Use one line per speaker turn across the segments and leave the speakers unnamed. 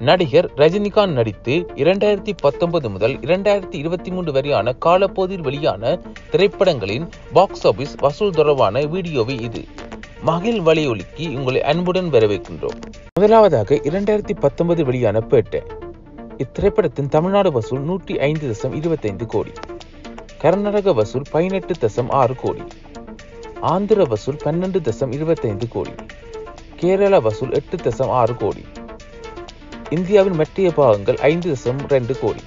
நடிகர் ரஜினிகாந்த் நடித்து இரண்டாயிரத்தி பத்தொன்பது முதல் இரண்டாயிரத்தி இருபத்தி மூன்று வரையான காலப்போதில் வெளியான திரைப்படங்களின் பாக்ஸ் ஆபீஸ் வசூல் தொடர்பான வீடியோவை இது மகிழ் வலையொலிக்கு உங்களை அன்புடன் வரவேற்கின்றோம் முதலாவதாக இரண்டாயிரத்தி பத்தொன்பது வெளியான பேட்டை இத்திரைப்படத்தின் தமிழ்நாடு வசூல் நூற்றி ஐந்து தசம் இருபத்தைந்து கோடி கர்நாடக வசூல் பதினெட்டு தசம் ஆறு கோடி ஆந்திர வசூல் பன்னெண்டு தசம் இருபத்தைந்து கோடி கேரள வசூல் எட்டு தசம் ஆறு கோடி இந்தியாவின் மற்ற பாகங்கள் ஐந்து தசம் ரெண்டு கோடி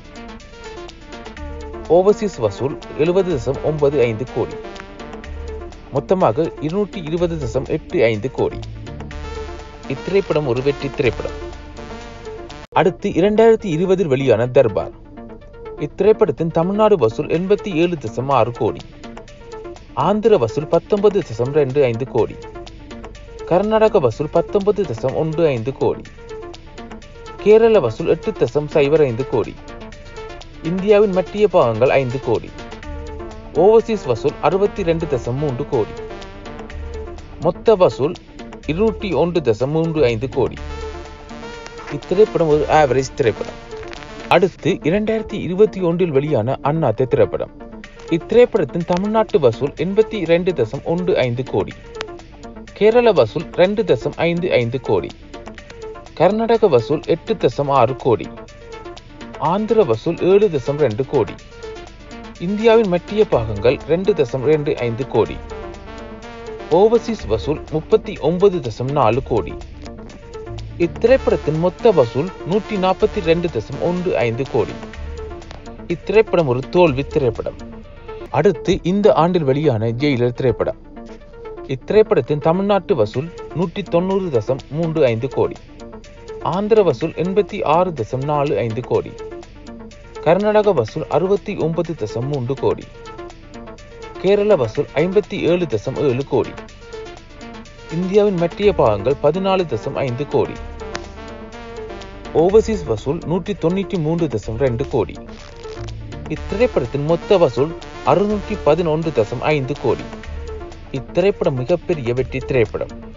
ஓவர்சீஸ் வசூல் எழுபது தசம் ஒன்பது ஐந்து கோடி மொத்தமாக இருநூற்றி இருபது தசம் எட்டு ஐந்து கோடி இத்திரைப்படம் ஒரு வெற்றி திரைப்படம் அடுத்து இரண்டாயிரத்தி இருபதில் வெளியான தர்பார் இத்திரைப்படத்தின் தமிழ்நாடு வசூல் எண்பத்தி ஏழு தசம் ஆறு கோடி ஆந்திர வசூல் பத்தொன்பது தசம் ரெண்டு ஐந்து கோடி கர்நாடக வசூல் பத்தொன்பது தசம் ஒன்று ஐந்து கோடி கேரள வசூல் எட்டு தசம் சைபர் ஐந்து கோடி இந்தியாவின் மத்திய பாகங்கள் ஐந்து கோடி ஓவர்சீஸ் வசூல் அறுபத்தி ரெண்டு தசம் மூன்று கோடி மொத்த வசூல் இருநூற்றி ஒன்று தசம் மூன்று ஐந்து கோடி இத்திரைப்படம் ஒரு ஆவரேஜ் திரைப்படம் அடுத்து இரண்டாயிரத்தி இருபத்தி ஒன்றில் வெளியான அண்ணாத்த திரைப்படம் இத்திரைப்படத்தின் தமிழ்நாட்டு வசூல் எண்பத்தி இரண்டு தசம் ஒன்று ஐந்து கோடி கேரள வசூல் ரெண்டு தசம் ஐந்து ஐந்து கோடி கர்நாடக வசூல் எட்டு தசம் ஆறு கோடி ஆந்திர வசூல் ஏழு தசம் ரெண்டு கோடி இந்தியாவின் மத்திய பாகங்கள் ரெண்டு தசம் ரெண்டு ஐந்து கோடி ஓவர்சீஸ் வசூல் முப்பத்தி ஒன்பது தசம் நாலு கோடி இத்திரைப்படத்தின் மொத்த வசூல் நூற்றி நாற்பத்தி ரெண்டு தசம் ஒன்று ஐந்து கோடி இத்திரைப்படம் ஒரு தோல்வி திரைப்படம் அடுத்து இந்த ஆண்டில் வெளியான ஜெயிலர் திரைப்படம் இத்திரைப்படத்தின் தமிழ்நாட்டு வசூல் நூற்றி தொண்ணூறு தசம் மூன்று ஐந்து கோடி ஆந்திர வசூல் எண்பத்தி ஆறு தசம் நாலு ஐந்து கோடி கர்நாடக வசூல் அறுபத்தி ஒன்பது தசம் மூன்று கோடி கேரள வசூல் ஐம்பத்தி ஏழு தசம் ஏழு கோடி இந்தியாவின் மத்திய பாகங்கள் பதினாலு தசம் ஐந்து கோடி ஓவர்சீஸ் வசூல் நூற்றி தொண்ணூற்றி மூன்று தசம் ரெண்டு கோடி இத்திரைப்படத்தின் மொத்த வசூல் அறுநூற்றி பதினொன்று தசம் ஐந்து கோடி இத்திரைப்படம் மிகப்பெரிய வெற்றி திரைப்படம்